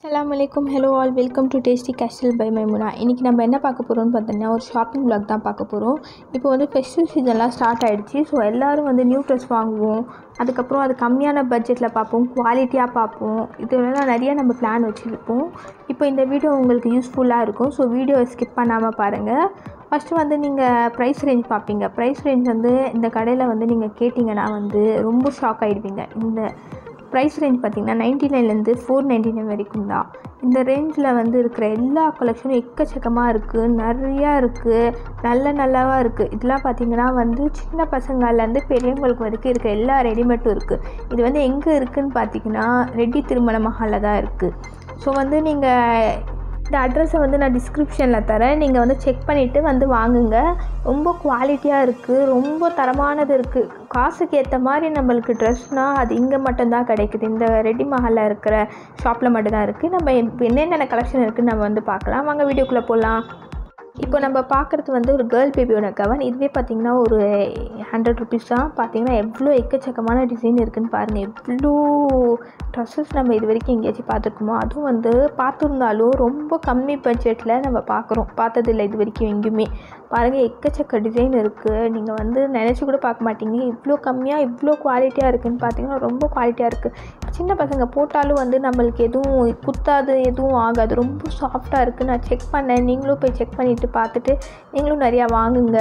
அஸ்ஸலாமு அலைக்கும் hello all welcome to tasty castle by Maimuna இன்றைக்கி நம்ம என்ன பார்க்க போகிறோம்னு பார்த்தீங்கன்னா ஒரு ஷாப்பிங் vlog தான் பார்க்க போகிறோம் இப்போ வந்து ஃபெஸ்டிவல் சீசன்லாம் ஸ்டார்ட் ஆகிடுச்சு ஸோ எல்லோரும் வந்து நியூ ட்ரெஸ் வாங்குவோம் அதுக்கப்புறம் அது கம்மியான பட்ஜெட்டில் பார்ப்போம் குவாலிட்டியாக பார்ப்போம் இதெல்லாம் நிறைய நம்ம பிளான் வச்சுருப்போம் இப்போ இந்த வீடியோ உங்களுக்கு யூஸ்ஃபுல்லாக இருக்கும் ஸோ வீடியோ ஸ்கிப் பண்ணாமல் பாருங்கள் ஃபஸ்ட்டு வந்து நீங்கள் ப்ரைஸ் ரேஞ்ச் பார்ப்பீங்க ப்ரைஸ் ரேஞ்ச் வந்து இந்த கடையில் வந்து நீங்கள் கேட்டிங்கன்னா வந்து ரொம்ப ஷாக் ஆகிடுவீங்க இந்த ப்ரைஸ் ரேஞ்ச் பார்த்தீங்கன்னா நைன்டி நைன்லேருந்து ஃபோர் நைன்டி நைன் வரைக்கும் தான் இந்த ரேஞ்சில் வந்து இருக்கிற எல்லா கலெக்ஷனும் எக்கச்சக்கமாக இருக்குது நிறையா இருக்குது நல்ல நல்லாவாக இருக்குது இதெல்லாம் பார்த்தீங்கன்னா வந்து சின்ன பசங்கள்லேருந்து பெரியவங்களுக்கு வரைக்கும் இருக்க எல்லா ரெடிமேட்டும் இருக்குது இது வந்து எங்கே இருக்குதுன்னு பார்த்தீங்கன்னா ரெட்டி திருமண மஹாலில் தான் இருக்குது ஸோ வந்து நீங்கள் இந்த அட்ரஸை வந்து நான் டிஸ்கிரிப்ஷனில் தரேன் நீங்கள் வந்து செக் பண்ணிவிட்டு வந்து வாங்குங்க ரொம்ப குவாலிட்டியாக இருக்குது ரொம்ப தரமானது இருக்குது காசுக்கு ஏற்ற மாதிரி நம்மளுக்கு ட்ரெஸ்னால் அது இங்கே மட்டும்தான் கிடைக்குது இந்த ரெடி மஹாலில் இருக்கிற ஷாப்பில் மட்டும்தான் இருக்குது நம்ம இப்போ என்னென்ன கலெக்ஷன் இருக்குதுன்னு நம்ம வந்து பார்க்கலாம் வாங்க வீடியோக்குள்ளே போகலாம் இப்போ நம்ம பார்க்குறது வந்து ஒரு கேர்ள் பேபியோட கவன் இதுவே பார்த்திங்கன்னா ஒரு ஹண்ட்ரட் ருபீஸ் தான் பார்த்தீங்கன்னா எவ்வளோ எக்கச்சக்கமான டிசைன் இருக்குதுன்னு பாருங்கள் எவ்வளோ ட்ரெஸ்ஸஸ் நம்ம இது வரைக்கும் எங்கேயாச்சும் பார்த்துருக்கோமோ அதுவும் வந்து பார்த்துருந்தாலும் ரொம்ப கம்மி பட்ஜெட்டில் நம்ம பார்க்குறோம் பார்த்ததில்ல இது வரைக்கும் எங்கேயுமே பாருங்கள் எக்கச்சக்க டிசைன் இருக்குது நீங்கள் வந்து நினச்சி கூட பார்க்க மாட்டீங்க இவ்வளோ கம்மியாக இவ்வளோ குவாலிட்டியாக இருக்குதுன்னு பார்த்தீங்கன்னா ரொம்ப குவாலிட்டியாக இருக்குது சின்ன பசங்க போட்டாலும் வந்து நம்மளுக்கு எதுவும் குத்தாது எதுவும் ஆகாது ரொம்ப சாஃப்டாக இருக்குது நான் செக் பண்ணேன் நீங்களும் போய் செக் பண்ணிவிட்டு பார்த்துட்டு நீங்களும் நிறையா வாங்குங்க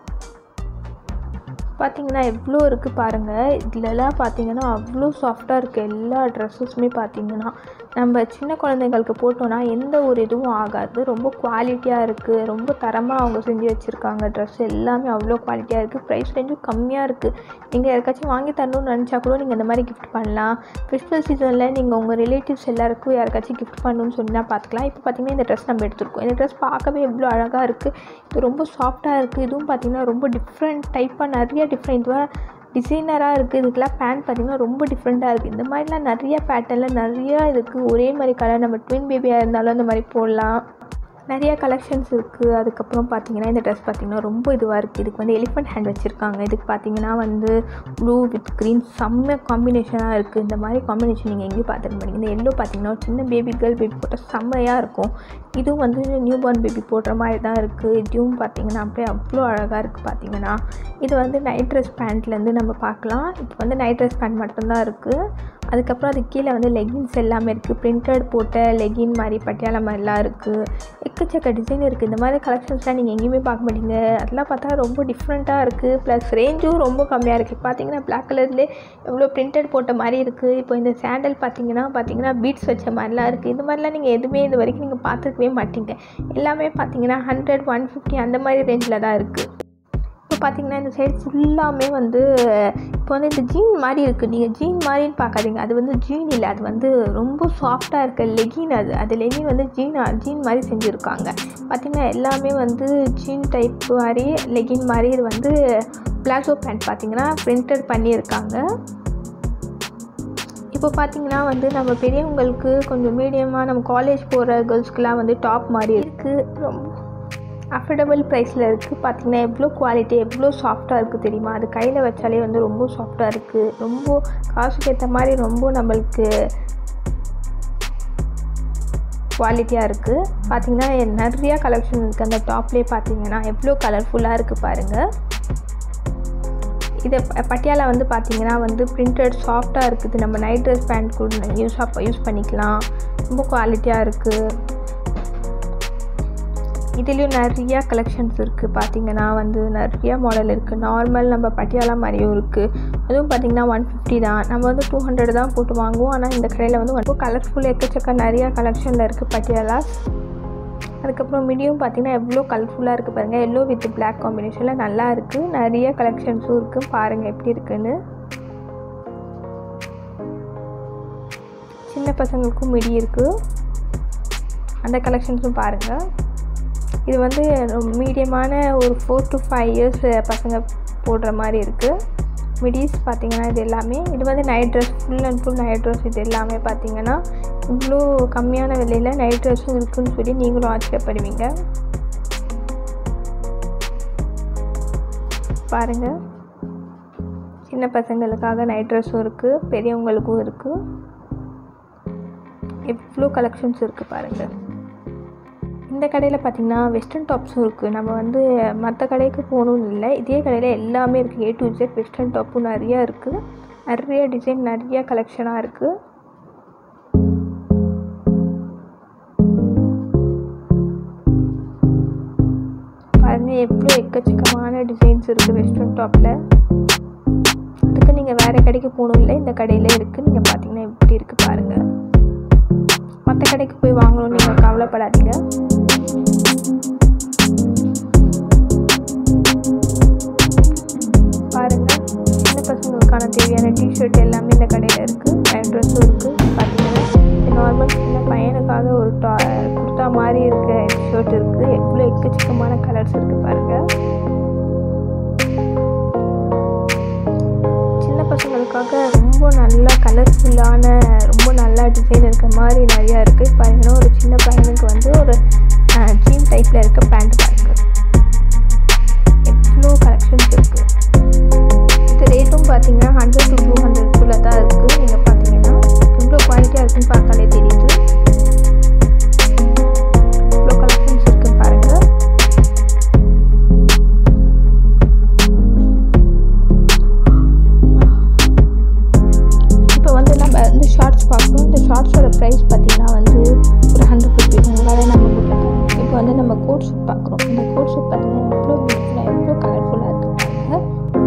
பார்த்தீங்கன்னா எவ்வளோ இருக்குது பாருங்கள் இதுலலாம் பார்த்தீங்கன்னா அவ்வளோ சாஃப்டாக இருக்குது எல்லா ட்ரெஸ்ஸஸுமே பார்த்தீங்கன்னா நம்ம சின்ன குழந்தைங்களுக்கு போட்டோன்னா எந்த ஒரு இதுவும் ஆகாது ரொம்ப குவாலிட்டியாக இருக்குது ரொம்ப தரமாக அவங்க செஞ்சு வச்சுருக்காங்க ட்ரெஸ் எல்லாமே அவ்வளோ குவாலிட்டியாக இருக்குது ப்ரைஸ் ரேஞ்சும் கம்மியாக இருக்குது நீங்கள் யாருக்காச்சும் வாங்கி தரணும்னு நினச்சா கூட நீங்கள் இந்த மாதிரி கிஃப்ட் பண்ணலாம் ஃபெஸ்டிவல் சீசனில் நீங்கள் உங்கள் ரிலேட்டிவ்ஸ் எல்லாருக்கும் யாருக்காச்சும் கிஃப்ட் பண்ணணும்னு சொன்னால் பார்த்துக்கலாம் இப்போ பார்த்தீங்கன்னா இந்த ட்ரெஸ் நம்ம எடுத்துருக்கோம் இந்த ட்ரெஸ் பார்க்கவே எவ்வளோ அழகாக இருக்குது இது ரொம்ப சாஃப்டாக இருக்குது இதுவும் பார்த்தீங்கன்னா ரொம்ப டிஃப்ரெண்ட் டைப்பாக நிறைய டிஃப்ரெண்ட் இதுவாக டிசைனராக இருக்குது இதுக்கெல்லாம் பேண்ட் பார்த்திங்கன்னா ரொம்ப டிஃப்ரெண்ட்டாக இருக்குது இந்த மாதிரிலாம் நிறைய பேட்டர்னில் நிறையா இருக்குது ஒரே மாதிரி கலர் நம்ம ட்வின் பேபியாக இருந்தாலும் அந்த மாதிரி போடலாம் நிறைய கலெக்ஷன்ஸ் இருக்குது அதுக்கப்புறம் பார்த்தீங்கன்னா இந்த ட்ரெஸ் பார்த்திங்கன்னா ரொம்ப இதுவாக இருக்குது இதுக்கு வந்து எலிஃபெண்ட் ஹேண்ட் வச்சுருக்காங்க இதுக்கு பார்த்தீங்கன்னா வந்து ப்ளூ வித் க்ரீன் செம்ம காம்பினேஷனாக இருக்குது இந்த மாதிரி காம்பினேஷன் நீங்கள் எங்கேயும் பார்த்துருக்க மாட்டீங்க இந்த எல்லோ பார்த்தீங்கன்னா ஒரு சின்ன பேபி கேர்ள் பேபி போட்டால் செம்மையாக இருக்கும் இதுவும் வந்து நியூ பார்ன் பேபி போடுற மாதிரி தான் இருக்குது இதுவும் பார்த்தீங்கன்னா அப்படியே அவ்வளோ அழகாக இருக்குது பார்த்தீங்கன்னா இது வந்து நைட் ட்ரெஸ் பேண்ட்லேருந்து நம்ம பார்க்கலாம் இப்போ வந்து நைட் ட்ரெஸ் பேண்ட் மட்டும்தான் இருக்குது அதுக்கப்புறம் அது கீழே வந்து லெகின்ஸ் எல்லாமே இருக்குது பிரிண்டட் போட்ட லெகின் மாதிரி பட்டியாலா மாதிரிலாம் இருக்குது எக்கச்சக்க டிசைன் இருக்குது இந்த மாதிரி கலெக்ஷன்ஸ்லாம் நீங்கள் எங்கேயுமே பார்க்க மாட்டீங்க அதெல்லாம் பார்த்தா ரொம்ப டிஃப்ரெண்ட்டாக இருக்குது ப்ளஸ் ரேஞ்சும் ரொம்ப கம்மியாக இருக்குது பார்த்தீங்கன்னா பிளாக் கலர்லேயே எவ்வளோ பிரிண்டட் போட்ட மாதிரி இருக்குது இப்போ இந்த சாண்டல் பார்த்தீங்கன்னா பார்த்தீங்கன்னா பீட்ஸ் வச்ச மாதிரிலாம் இருக்குது இந்த மாதிரிலாம் நீங்கள் எதுவுமே இது வரைக்கும் நீங்கள் பார்த்துருக்கவே மாட்டீங்க எல்லாமே பார்த்தீங்கன்னா ஹண்ட்ரட் ஒன் ஃபிஃப்டி அந்த மாதிரி ரேஞ்சில் தான் இருக்குது இப்போ பார்த்தீங்கன்னா இந்த சைடு ஃபுல்லாமே வந்து இப்போ வந்து இந்த ஜீன் மாதிரி இருக்குது நீங்கள் ஜீன் மாதிரின்னு பார்க்காதீங்க அது வந்து ஜீன் இல்லை அது வந்து ரொம்ப சாஃப்டாக இருக்க லெகின் அது அது லெகின் வந்து ஜீன் ஜீன் மாதிரி செஞ்சுருக்காங்க பார்த்திங்கன்னா எல்லாமே வந்து ஜீன் டைப் மாதிரி லெகின் மாதிரி இது வந்து பிளாசோ பேண்ட் பார்த்திங்கன்னா பிரிண்டட் பண்ணியிருக்காங்க இப்போ பார்த்தீங்கன்னா வந்து நம்ம பெரியவங்களுக்கு கொஞ்சம் மீடியமாக நம்ம காலேஜ் போகிற கேர்ள்ஸ்க்கெலாம் வந்து டாப் மாதிரி இருக்குது ரொம்ப அஃபோர்டபுள் ப்ரைஸில் இருக்குது பார்த்திங்கன்னா எவ்வளோ குவாலிட்டி எவ்வளோ சாஃப்டாக இருக்குது தெரியுமா அது கையில் வச்சாலே வந்து ரொம்ப சாஃப்டாக இருக்குது ரொம்ப காசுக்கு ஏற்ற மாதிரி ரொம்ப நம்மளுக்கு குவாலிட்டியாக இருக்குது பார்த்திங்கன்னா நிறையா கலெக்ஷன் இருக்குது அந்த டாப்லேயே பார்த்தீங்கன்னா எவ்வளோ கலர்ஃபுல்லாக இருக்குது பாருங்கள் இதை பட்டியாலா வந்து பார்த்திங்கன்னா வந்து பிரிண்டட் சாஃப்டாக இருக்குது நம்ம நைட் ட்ரெஸ் பேண்ட் கூட யூஸ் யூஸ் பண்ணிக்கலாம் ரொம்ப குவாலிட்டியாக இருக்குது இதுலேயும் நிறையா கலெக்ஷன்ஸ் இருக்குது பார்த்திங்கன்னா வந்து நிறையா மாடல் இருக்குது நார்மல் நம்ம பட்டியாலா மாதிரியும் இருக்குது அதுவும் பார்த்திங்கன்னா ஒன் ஃபிஃப்டி தான் நம்ம வந்து டூ ஹண்ட்ரட் தான் போட்டு வாங்குவோம் ஆனால் இந்த கடையில் வந்து ரொம்ப கலர்ஃபுல் எக்கச்சக்க நிறையா கலெக்ஷனில் இருக்குது பட்டியாலாஸ் அதுக்கப்புறம் மிடியும் பார்த்திங்கன்னா எவ்வளோ கலர்ஃபுல்லாக இருக்குது பாருங்கள் எல்லோ வித் பிளாக் காம்பினேஷனில் நல்லா இருக்குது நிறைய கலெக்ஷன்ஸும் இருக்குது பாருங்கள் எப்படி இருக்குன்னு சின்ன பசங்களுக்கும் மிடி இருக்குது அந்த கலெக்ஷன்ஸும் பாருங்கள் இது வந்து மீடியமான ஒரு ஃபோர் டு ஃபைவ் இயர்ஸ் பசங்க போடுற மாதிரி இருக்குது மிடிஸ் பார்த்திங்கன்னா இது எல்லாமே இது வந்து night dress full and full night dress இது எல்லாமே பார்த்திங்கன்னா இவ்வளோ கம்மியான விலையில் நைட் ட்ரெஸ்ஸும் இருக்குதுன்னு சொல்லி நீங்களும் ஆச்சரியப்படுவீங்க பாருங்கள் சின்ன பசங்களுக்காக நைட் ட்ரெஸ்ஸும் இருக்குது பெரியவங்களுக்கும் இருக்குது எவ்வளோ கலெக்ஷன்ஸ் இருக்குது பாருங்கள் இந்த கடையில் பார்த்திங்கன்னா வெஸ்டர்ன் டாப்ஸும் இருக்குது நம்ம வந்து மற்ற கடைக்கு போகணும்னு இல்லை இதே கடையில் எல்லாமே இருக்குது ஏ டு ஜெட் வெஸ்டர்ன் டாப்பும் நிறையா இருக்குது நிறைய டிசைன் நிறைய கலெக்ஷனாக இருக்குது பாருங்கள் எவ்வளோ எக்கச்சக்கமான டிசைன்ஸ் இருக்குது வெஸ்டர்ன் டாப்பில் அதுக்கு நீங்கள் வேறு கடைக்கு போகணும் இல்லை இந்த கடையில் இருக்குது நீங்கள் பார்த்தீங்கன்னா எப்படி இருக்குது பாருங்கள் மற்ற கடைக்கு போய் வாங்கணும்னு நீங்கள் கவலைப்படாதீங்க பாருங்கள் சின்ன பசங்களுக்கான தேவையான டிஷர்ட் எல்லாமே இந்த கடையில் இருக்குது பேண்ட் ட்ரெஸ்ஸும் இருக்குது பார்த்தீங்கன்னா இது நார்மல் சின்ன பையனுக்காக ஒரு டா குர்த்தா மாதிரி இருக்க ஷர்ட் இருக்குது எவ்வளோ எக்கச்சக்கமான கலர்ஸ் இருக்குது பாருங்கள் சின்ன பசங்களுக்காக ரொம்ப நல்லா கலர்ஃபுல்லான ரொம்ப நல்லா டிசைன் இருக்க மாதிரி நிறையா இருக்குது பாருங்கன்னா ஒரு சின்ன பையனுக்கு வந்து ஒரு ஜீன் டைப்பில் இருக்க பேண்ட் பாருங்க எவ்வளோ கலெக்ஷன்ஸ் இருக்குது இது ரேட்டும் பார்த்தீங்கன்னா ஹண்ட்ரட் டு டூ ஹண்ட்ரட்குள்ளே தான் இருக்குது நீங்கள் பார்த்தீங்கன்னா எவ்வளோ குவாலிட்டியாக இருக்குன்னு பார்த்தாலே தெரியுது இவ்வளோ கலெக்ஷன்ஸ் இருக்குது பாருங்கள் இப்போ வந்து நம்ம வந்து ஷார்ட்ஸ் பார்க்குறோம் இந்த ஷார்ட்ஸோட ப்ரைஸ் பார்த்தீங்கன்னா வந்து ஒரு ஹண்ட்ரட் ருபீஸ் உங்களால் நம்ம கொடுக்கலாம் இப்போ வந்து நம்ம கோட் சூட் பார்க்குறோம் இந்த கோட் சூட் பார்த்தீங்கன்னா எவ்வளோ பியூட்டிஃபுல்லாக எவ்வளோ கலர்ஃபுல்லாக இருக்குது பாருங்க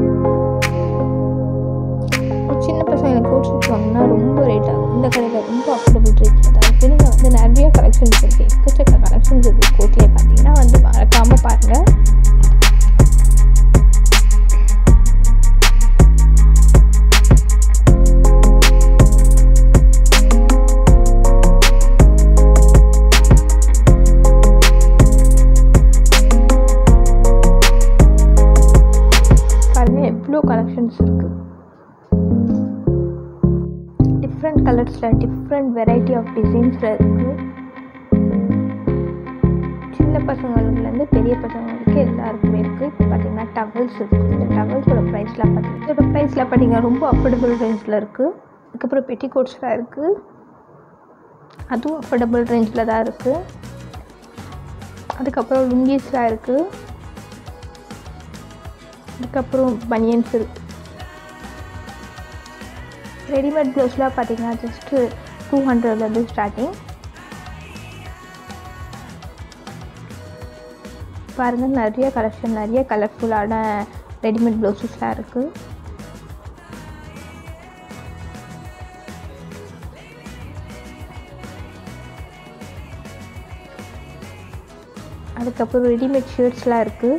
ஒரு சின்ன பசங்களுக்கு கோட் சூட் வாங்கினா ரொம்ப ரேட் ஆகும் இந்த கடையில் ரொம்ப அஃபோர்டபுள் ரேட்டில் தான் இருக்குது நீங்கள் வந்து நிறைய கலெக்ஷன்ஸ் இருக்குது எக்கச்சக்க கலெக்ஷன்ஸ் இருக்குது கோட்லேயே பார்த்தீங்கன்னா வந்து மறக்காமல் பாருங்கள் பாருங்க எவ்வளோ கலெக்ஷன்ஸ் இருக்குது டிஃப்ரெண்ட் கலர்ஸில் டிஃப்ரெண்ட் வெரைட்டி ஆஃப் டிசைன்ஸில் இருக்குது சின்ன பசங்களுக்குலேருந்து பெரிய பசங்களுக்கு எல்லாருக்குமே இருக்குது இப்போ பார்த்தீங்கன்னா டவல்ஸ் இருக்குது இந்த டவல்ஸோட ப்ரைஸ்லாம் பார்த்தீங்கன்னா இதோட ப்ரைஸில் பார்த்தீங்கன்னா ரொம்ப அஃபோர்டபுள் ரேஞ்சில் இருக்குது அதுக்கப்புறம் பெட்டி கோட்ஸ்லாம் இருக்குது அதுவும் அஃபோர்டபுள் ரேஞ்சில் தான் இருக்குது அதுக்கப்புறம் லுங்கீஸ்லாம் இருக்குது அதுக்கப்புறம் பனியன்ஸ் இருக்கு ரெடிமேட் ப்ளவுஸ்லாம் பார்த்தீங்கன்னா ஜஸ்ட்டு டூ ஹண்ட்ரட்லேருந்து ஸ்டார்டிங் பாருங்கள் நிறைய கலெக்ஷன் நிறைய கலர்ஃபுல்லான ரெடிமேட் ப்ளவுஸஸ்லாம் இருக்குது அதுக்கப்புறம் ரெடிமேட் ஷர்ட்ஸ்லாம் இருக்குது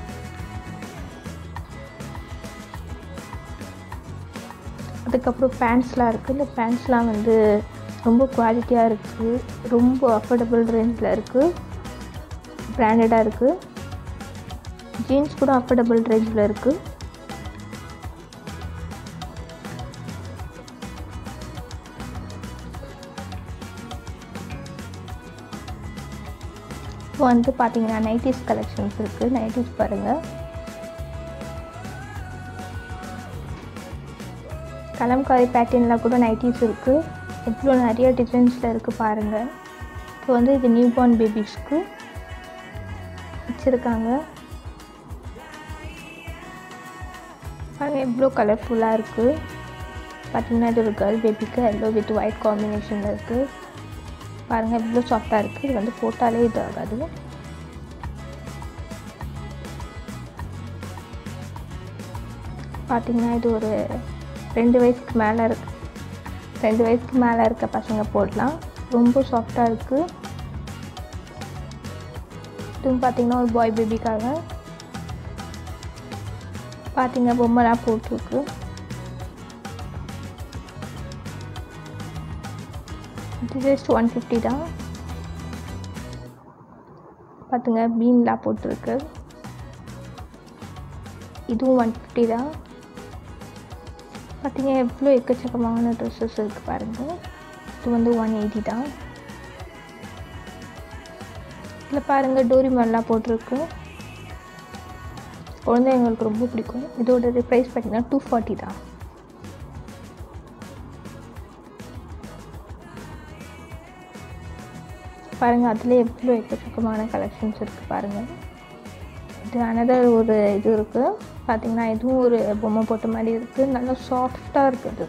அதுக்கப்புறம் பேண்ட்ஸ்லாம் இருக்குது இந்த பேண்ட்ஸ்லாம் வந்து ரொம்ப குவாலிட்டியாக இருக்குது ரொம்ப அஃபோர்டபுள் ரேஞ்சில் இருக்குது பிராண்டடாக இருக்குது ஜீன்ஸ் கூட அஃபோர்டபுள் ரேஞ்சில் இருக்குது இப்போ வந்து பார்த்தீங்கன்னா நைட்டிஸ் கலெக்ஷன்ஸ் இருக்குது நைட்டிஸ் பாருங்கள் கலம்காரி பேட்டர்னில் கூட நைட்டிஸ் இருக்குது எவ்வளோ நிறைய டிசைன்ஸில் இருக்குது பாருங்கள் இப்போ வந்து இது நியூ பார்ன் பேபிஸ்க்கு வச்சுருக்காங்க பாருங்கள் எவ்வளோ கலர்ஃபுல்லாக இருக்குது பார்த்தீங்கன்னா இது ஒரு கேர்ள் பேபிக்கு எல்லோ வித் ஒயிட் காம்பினேஷனில் இருக்குது பாருங்கள் எவ்வளோ சாஃப்டாக இருக்குது இது வந்து போட்டாலே இது ஆகாது பார்த்தீங்கன்னா இது ஒரு ரெண்டு வயசுக்கு மேலே இருக்கு ரெண்டு வயசுக்கு மேலே இருக்க பசங்க போடலாம் ரொம்ப சாஃப்டாக இருக்குது இதுவும் பார்த்தீங்கன்னா ஒரு பாய் பேபிக்காக பார்த்தீங்க பொம்மைலாம் போட்டிருக்கு இது ஜஸ்ட் ஒன் ஃபிஃப்டி தான் பார்த்துங்க பீன்லாம் போட்டிருக்கு இதுவும் ஒன் ஃபிஃப்டி தான் பார்த்தீங்க எவ்வளோ எக்கச்சக்கமான ட்ரெஸ்ஸஸ் இருக்குது பாருங்கள் இது வந்து ஒன் எயிட்டி தான் இதில் பாருங்கள் டோரிமான்லாம் போட்டிருக்கு குழந்தைங்களுக்கு ரொம்ப பிடிக்கும் இதோட ப்ரைஸ் பார்த்தீங்கன்னா டூ ஃபார்ட்டி தான் பாருங்கள் அதில் எவ்வளோ எக்கச்சக்கமான கலெக்ஷன்ஸ் இருக்குது பாருங்கள் இது அனதர் ஒரு இது இருக்குது பார்த்தீங்கன்னா இதுவும் ஒரு பொம்மை போட்ட மாதிரி இருக்குது நல்லா சாஃப்டாக இருக்குது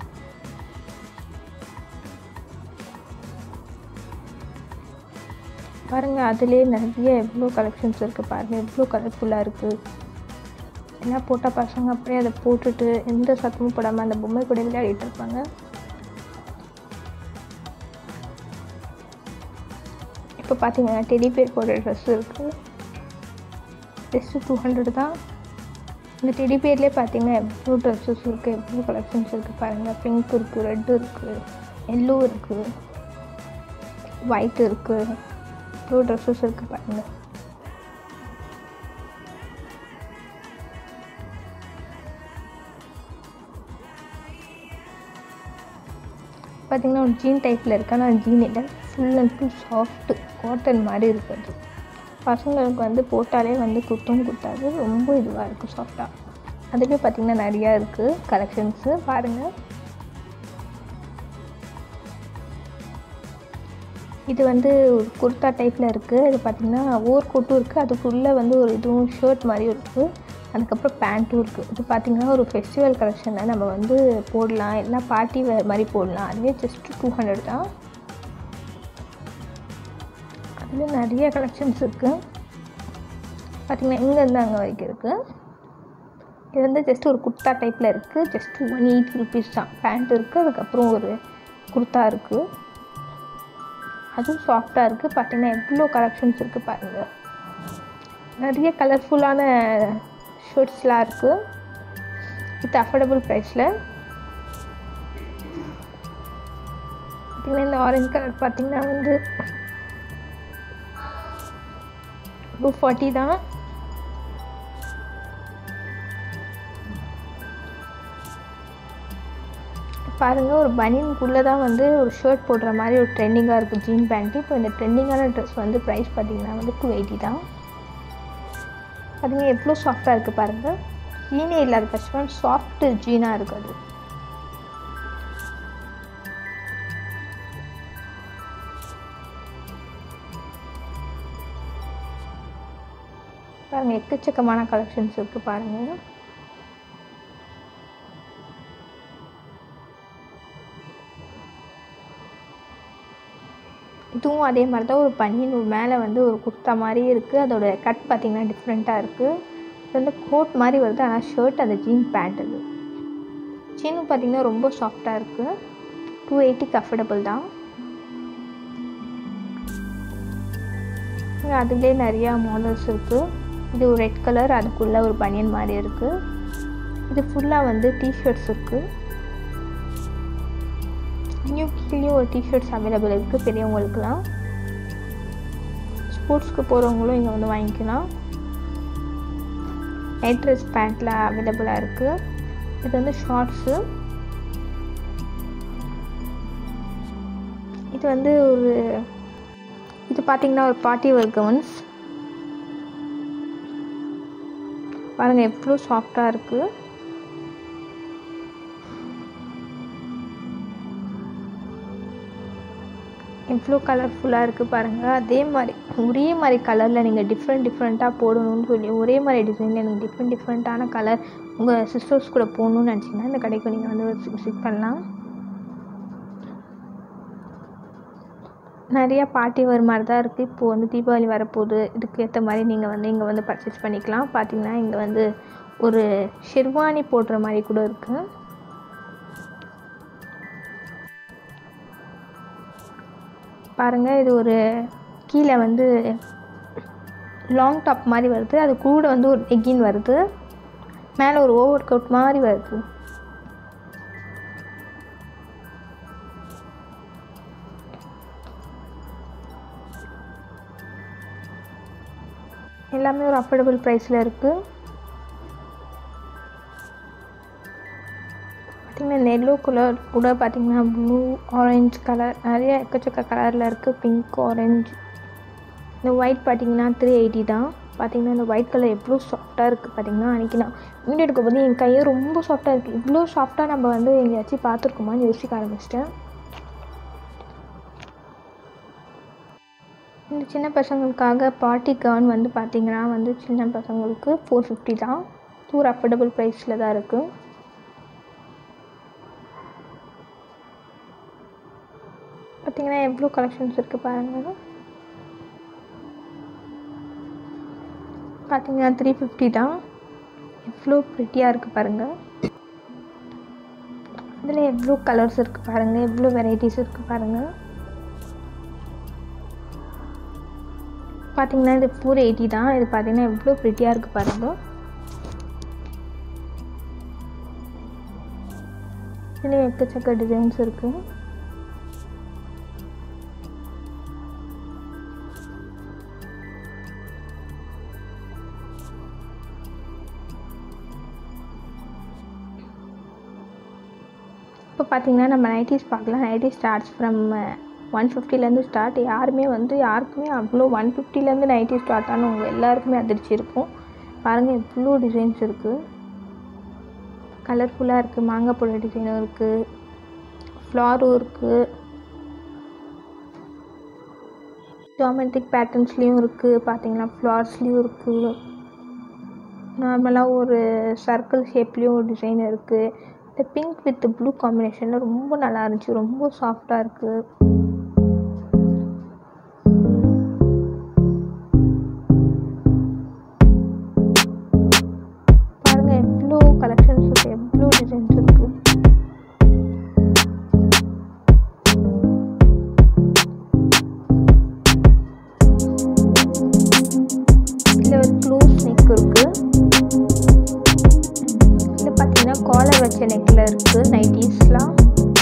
பாருங்கள் அதுலேயே நிறைய எவ்வளோ கலெக்ஷன்ஸ் இருக்குது பாருங்கள் எவ்வளோ கலர்ஃபுல்லாக இருக்குது எல்லாம் போட்டால் பசங்க அப்படியே அதை போட்டுட்டு எந்த சத்தமும் போடாமல் அந்த பொம்மை கூட விளையாடிட்டு இருப்பாங்க இப்போ பார்த்தீங்கன்னா டெடி பேர் போடுற ட்ரெஸ் இருக்குது ஜஸ்ட்டு டூ ஹண்ட்ரட் தான் இந்த டெடி பேர்லேயே பார்த்தீங்கன்னா எவ்வளோ ட்ரெஸ்ஸஸ் இருக்குது எவ்வளோ கலெக்ஷன்ஸ் இருக்குது பாருங்கள் பிங்க் இருக்குது ரெட்டு இருக்குது எல்லோ இருக்குது ஒயிட் இருக்குது எவ்வளோ ட்ரெஸ்ஸஸ் இருக்குது பாருங்கள் பார்த்தீங்கன்னா ஒரு ஜீன் டைப்பில் இருக்கு ஆனால் ஜீன் இல்லை full and full soft cotton மாதிரி இருக்குது பசங்களுக்கு வந்து போட்டாலே வந்து குத்தும் குத்தாது ரொம்ப இதுவாக இருக்குது சாஃப்டாக அதுவே பார்த்திங்கன்னா நிறையா இருக்குது கலெக்ஷன்ஸு பாருங்கள் இது வந்து ஒரு குர்த்தா டைப்பில் இருக்குது இது பார்த்திங்கன்னா ஓவர் கோட்டும் இருக்குது அதுக்குள்ளே வந்து ஒரு இதுவும் ஷர்ட் மாதிரியும் இருக்குது அதுக்கப்புறம் பேண்ட்டும் இருக்குது இது பார்த்திங்கன்னா ஒரு ஃபெஸ்டிவல் கலெக்ஷனில் நம்ம வந்து போடலாம் இல்லைனா பார்ட்டி வேர் மாதிரி போடலாம் அதுவே ஜஸ்ட் டூ ஹண்ட்ரட் தான் அதில் நிறைய கலெக்ஷன்ஸ் இருக்குது பார்த்திங்கன்னா இங்கேருந்து அங்கே வரைக்கும் இருக்குது இது வந்து ஜஸ்ட் ஒரு குர்த்தா டைப்பில் இருக்குது ஜஸ்ட் ஒன் எயிட்டி ருபீஸ் தான் பேண்ட் இருக்குது அதுக்கப்புறம் ஒரு குர்த்தா இருக்குது அதுவும் சாஃப்டாக இருக்குது பார்த்தீங்கன்னா எவ்வளோ கலெக்ஷன்ஸ் இருக்குது பாருங்கள் நிறைய கலர்ஃபுல்லான ஷர்ட்ஸ்லாம் இருக்குது வித் அஃபோர்டபுள் ப்ரைஸில் பார்த்திங்கன்னா இந்த ஆரஞ்சு கலர் பார்த்திங்கன்னா வந்து டூ ஃபார்ட்டி தான் பாருங்கள் ஒரு பனியனுக்குள்ளே தான் வந்து ஒரு ஷர்ட் போடுற மாதிரி ஒரு ட்ரெண்டிங்காக இருக்குது ஜீன் பேண்ட்டு இப்போ இந்த ட்ரெண்டிங்கான ட்ரெஸ் வந்து ப்ரைஸ் பார்த்திங்கன்னா வந்து டூ எயிட்டி தான் பார்த்தீங்கன்னா எவ்வளோ சாஃப்டாக இருக்குது பாருங்கள் ஜீனே இல்லாத ஃபஸ்ட் ஒன் சாஃப்ட் ஜீனாக இருக்குது அது பாருங்கள் எக்கச்சக்கமான கலெக்ஷன்ஸ் இருக்குது பாருங்கள் இதுவும் அதே மாதிரி தான் ஒரு பனியன் மேலே வந்து ஒரு குர்த்தா மாதிரி இருக்குது அதோட கட் பார்த்திங்கன்னா டிஃப்ரெண்ட்டாக இருக்குது இது வந்து கோட் மாதிரி வருது ஆனால் ஷர்ட் அந்த ஜீன் பேண்ட் அது ஜீனும் பார்த்திங்கன்னா ரொம்ப சாஃப்டாக இருக்குது டூ எயிட்டிக்கு அஃபோர்டபுள் தான் அதுலேயே நிறையா மாடல்ஸ் இருக்குது இது ஒரு ரெட் கலர் அதுக்குள்ளே ஒரு பனியன் மாதிரி இருக்குது இது ஃபுல்லாக வந்து டிஷர்ட்ஸ் இருக்குது நியூ கீழே ஒரு டிஷர்ட்ஸ் அவைலபிள் இருக்குது பெரியவங்களுக்குலாம் ஸ்போர்ட்ஸ்க்கு போகிறவங்களும் இங்கே வந்து வாங்கிக்கலாம் நைட் ட்ரெஸ் பேண்ட்டில் அவைலபிளாக இருக்குது இது வந்து ஷார்ட்ஸு இது வந்து ஒரு இது பார்த்திங்கன்னா ஒரு பார்ட்டி வேர் கவன்ஸ் பாருங்கள் எவ்வளோ சாஃப்டாக இருக்குது எவ்வளோ கலர்ஃபுல்லாக இருக்குது பாருங்கள் அதே மாதிரி ஒரே மாதிரி கலரில் நீங்கள் டிஃப்ரெண்ட் டிஃப்ரெண்ட்டாக போடணும்னு சொல்லி ஒரே மாதிரி டிசைனில் நீங்கள் டிஃப்ரெண்ட் டிஃப்ரெண்ட்டான கலர் உங்கள் சிஸ்டர்ஸ் கூட போகணுன்னு நினச்சிங்கன்னா இந்த கடைக்கு நீங்கள் வந்து விசிட் பண்ணலாம் நிறையா பார்ட்டி வர மாதிரி தான் இருக்குது இப்போது வந்து தீபாவளி வரப்போகுது இதுக்கு ஏற்ற மாதிரி நீங்கள் வந்து இங்கே வந்து பர்ச்சேஸ் பண்ணிக்கலாம் பார்த்தீங்கன்னா இங்கே வந்து ஒரு ஷெர்வானி போடுற மாதிரி கூட இருக்குது பாருங்கள் இது ஒரு கீழே வந்து லாங் டாப் மாதிரி வருது அது கூட வந்து ஒரு எக்கின் வருது மேலே ஒரு ஓவர் கோட் மாதிரி வருது எல்லாமே ஒரு அஃபோர்டபுள் ப்ரைஸில் இருக்குது பார்த்திங்கன்னா இந்த எல்லோ கலர் கூட பார்த்திங்கன்னா ப்ளூ ஆரஞ்சு கலர் நிறைய எக்கச்சக்க கலரில் இருக்குது பிங்க் ஆரஞ்சு இந்த ஒயிட் பார்த்திங்கன்னா த்ரீ எயிட்டி தான் பார்த்திங்கன்னா இந்த ஒயிட் கலர் எவ்வளோ சாஃப்டாக இருக்குது பார்த்திங்கன்னா அன்றைக்கி நான் வீடியோ எடுக்க போது என் கையை ரொம்ப சாஃப்டாக இருக்குது இவ்வளோ சாஃப்டாக நம்ம வந்து எங்கேயாச்சும் பார்த்துருக்கோமான்னு யோசிக்க ஆரம்பிச்சிட்டேன் இந்த சின்ன பசங்களுக்காக பார்ட்டி கவுன் வந்து பார்த்திங்கன்னா வந்து சின்ன பசங்களுக்கு ஃபோர் ஃபிஃப்டி தான் ஒரு அஃபோர்டபுள் ப்ரைஸில் தான் இருக்குது பார்த்திங்கன்னா எவ்வளோ கலெக்ஷன்ஸ் இருக்குது பாருங்கள் பார்த்தீங்கன்னா த்ரீ ஃபிஃப்டி தான் எவ்வளோ ப்ரிட்டியாக இருக்குது பாருங்கள் இதில் எவ்வளோ கலர்ஸ் இருக்குது பாருங்கள் எவ்வளோ வெரைட்டிஸ் இருக்குது பாருங்கள் பார்த்தீங்கன்னா இது ஃபோர் எயிட்டி தான் இது பார்த்தீங்கன்னா எவ்வளோ ப்ரிட்டியாக இருக்குது பாருங்கள் இதுலேயும் எக்கச்சக்க டிசைன்ஸ் இருக்குது இப்போ பார்த்தீங்கன்னா நம்ம நைட்டிஸ் பார்க்கலாம் நைட்டி ஸ்டார்ட்ஸ் ஃப்ரம் ஒன் ஃபிஃப்டிலேருந்து ஸ்டார்ட் யாருமே வந்து யாருக்குமே அவ்வளோ ஒன் ஃபிஃப்டிலேருந்து நைட்டி ஸ்டார்ட் ஆனவங்க எல்லாருக்குமே அதிர்ச்சி இருக்கும் பாருங்கள் எவ்வளோ டிசைன்ஸ் இருக்குது கலர்ஃபுல்லாக இருக்குது மாங்காய் போட டிசைனும் இருக்குது ஃப்ளாரும் இருக்குது ஜாமெட்ரிக் பேட்டர்ன்ஸ்லேயும் இருக்குது பார்த்தீங்கன்னா ஃப்ளார்ஸ்லேயும் இருக்குது நார்மலாக ஒரு சர்க்கிள் ஷேப்லேயும் ஒரு டிசைன் இருக்குது இந்த பிங்க் வித் ப்ளூ காம்பினேஷனில் ரொம்ப நல்லா இருந்துச்சு ரொம்ப சாஃப்டாக இருக்குது பாருங்கள் எவ்வளோ கலெக்ஷன்ஸ் இருக்குது எவ்வளோ டிசைன்ஸ் இருக்குது இதில் ஒரு க்ளோஸ் நெக் இருக்குது இதில் பார்த்தீங்கன்னா காலர் வச்ச நெக்கில் இருக்குது நைட்டிஸ்லாம்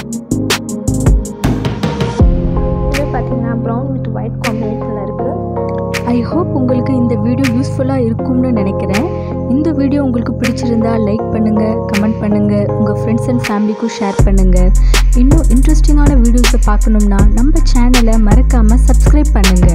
இதில் பார்த்தீங்கன்னா ப்ரௌன் வித் ஒயிட் காம்பினேஷனில் இருக்குது ஐ ஹோப் உங்களுக்கு இந்த வீடியோ யூஸ்ஃபுல்லாக இருக்கும்னு நினைக்கிறேன் இந்த வீடியோ உங்களுக்கு பிடிச்சிருந்தா லைக் பண்ணுங்கள் கமெண்ட் பண்ணுங்கள் உங்கள் ஃப்ரெண்ட்ஸ் அண்ட் ஃபேமிலிக்கும் ஷேர் பண்ணுங்கள் இன்னும் இன்ட்ரெஸ்டிங்கான வீடியோஸை பார்க்கணும்னா நம்ம சேனலை மறக்காமல் சப்ஸ்கிரைப் பண்ணுங்கள்